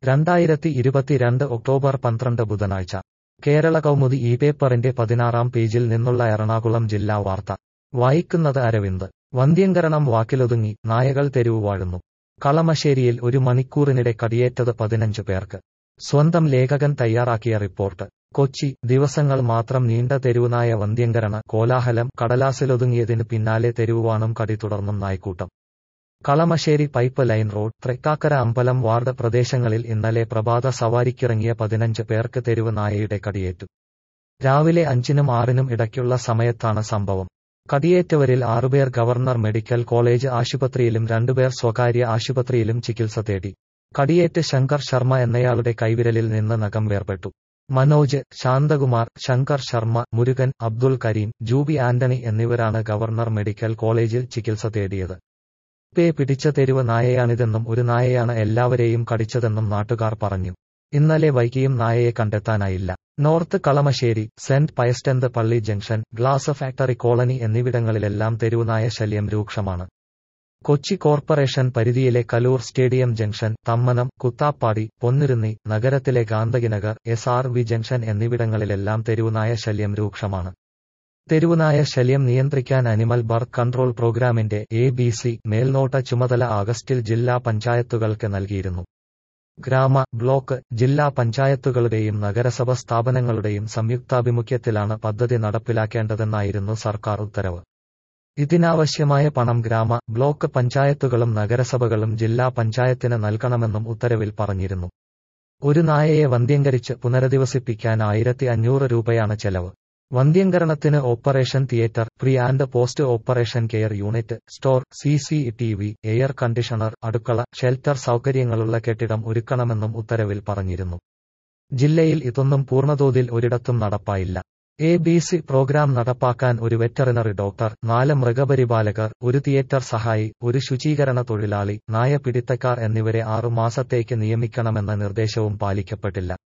രണ്ടായിരത്തി ഇരുപത്തിരണ്ട് ഒക്ടോബർ പന്ത്രണ്ട് ബുധനാഴ്ച കേരള കൗമുദി ഈ പേപ്പറിന്റെ പതിനാറാം പേജിൽ നിന്നുള്ള എറണാകുളം ജില്ലാ വാർത്ത വായിക്കുന്നത് അരവിന്ദ് വന്ധ്യംകരണം വാക്കിലൊതുങ്ങി നായകൾ തെരുവ് വാഴുന്നു കളമശ്ശേരിയിൽ ഒരു മണിക്കൂറിനിടെ കടിയേറ്റത് പതിനഞ്ച് പേർക്ക് സ്വന്തം ലേഖകൻ തയ്യാറാക്കിയ റിപ്പോർട്ട് കൊച്ചി ദിവസങ്ങൾ മാത്രം നീണ്ട തെരുവുനായ വന്ധ്യംകരണ കോലാഹലം കടലാസിലൊതുങ്ങിയതിന് പിന്നാലെ തെരുവുവാണും കടി തുടർന്നും നായ്ക്കൂട്ടം Kalamassery pipe line road Thrikkakara അമ്പലം വാർഡ് പ്രദേശങ്ങളിൽ ഇന്നലെ പ്രഭാത സവാരിക്കിറങ്ങിയ പതിനഞ്ച് പേർക്ക് തെരുവ് നായയുടെ കടിയേറ്റു രാവിലെ അഞ്ചിനും ആറിനും ഇടയ്ക്കുള്ള സമയത്താണ് സംഭവം കടിയേറ്റവരിൽ ആറുപേർ ഗവർണർ മെഡിക്കൽ കോളേജ് ആശുപത്രിയിലും രണ്ടുപേർ സ്വകാര്യ ആശുപത്രിയിലും ചികിത്സ തേടി കടിയേറ്റ് ശങ്കർ ശർമ്മ എന്നയാളുടെ കൈവിരലിൽ നിന്ന് നഖം വേർപെട്ടു മനോജ് ശാന്തകുമാർ ശങ്കർ ശർമ്മ മുരുകൻ അബ്ദുൾ കരീം ജൂബി ആന്റണി എന്നിവരാണ് ഗവർണർ മെഡിക്കൽ കോളേജിൽ ചികിത്സ തേടിയത് പേ പിടിച്ച തെരുവ് നായയാണിതെന്നും ഒരു നായയാണ് എല്ലാവരെയും കടിച്ചതെന്നും നാട്ടുകാർ പറഞ്ഞു ഇന്നലെ വൈകിയും നായയെ കണ്ടെത്താനായില്ല നോർത്ത് കളമശ്ശേരി സെന്റ് പയസ്റ്റന്ത് പള്ളി ജംഗ്ഷൻ ഗ്ലാസ് ഫാക്ടറി കോളനി എന്നിവിടങ്ങളിലെല്ലാം തെരുവുനായ ശല്യം രൂക്ഷമാണ് കൊച്ചി കോർപ്പറേഷൻ പരിധിയിലെ കലൂർ സ്റ്റേഡിയം ജംഗ്ഷൻ തമ്മനം കുത്താപ്പാടി പൊന്നിരുന്നി നഗരത്തിലെ Gandhinagar S R V junction എന്നിവിടങ്ങളിലെല്ലാം തെരുവുനായ ശല്യം രൂക്ഷമാണ് തെരുവുനായ ശല്യം നിയന്ത്രിക്കാൻ അനിമൽ ബർത്ത് കൺട്രോൾ പ്രോഗ്രാമിന്റെ എ ബി സി മേൽനോട്ട ചുമതല ആഗസ്റ്റിൽ ജില്ലാ പഞ്ചായത്തുകൾക്ക് നൽകിയിരുന്നു ഗ്രാമ ബ്ലോക്ക് ജില്ലാ പഞ്ചായത്തുകളുടെയും നഗരസഭ സ്ഥാപനങ്ങളുടെയും സംയുക്താഭിമുഖ്യത്തിലാണ് പദ്ധതി നടപ്പിലാക്കേണ്ടതെന്നായിരുന്നു സർക്കാർ ഉത്തരവ് ഇതിനാവശ്യമായ പണം ഗ്രാമ ബ്ലോക്ക് പഞ്ചായത്തുകളും നഗരസഭകളും ജില്ലാ പഞ്ചായത്തിന് നൽകണമെന്നും ഉത്തരവിൽ പറഞ്ഞിരുന്നു ഒരു നായയെ വന്ധ്യംകരിച്ച് പുനരധിവസിപ്പിക്കാൻ ആയിരത്തി അഞ്ഞൂറ് രൂപയാണ് ചെലവ് വന്ധ്യംകരണത്തിന് operation theatre pre and post operation care unit store C C T V air conditioner അടുക്കള ഷെൽട്ടർ സൗകര്യങ്ങളുള്ള കെട്ടിടം ഒരുക്കണമെന്നും ഉത്തരവിൽ പറഞ്ഞിരുന്നു ജില്ലയിൽ ഇതൊന്നും പൂർണ്ണതോതിൽ ഒരിടത്തും നടപ്പായില്ല എ ബി സി പ്രോഗ്രാം നടപ്പാക്കാൻ ഒരു വെറ്ററിനറി ഡോക്ടർ നാല് മൃഗപരിപാലകർ ഒരു തിയേറ്റർ സഹായി ഒരു ശുചീകരണ തൊഴിലാളി നായ പിടിത്തക്കാർ എന്നിവരെ ആറു മാസത്തേക്ക് നിയമിക്കണമെന്ന നിർദ്ദേശവും പാലിക്കപ്പെട്ടില്ല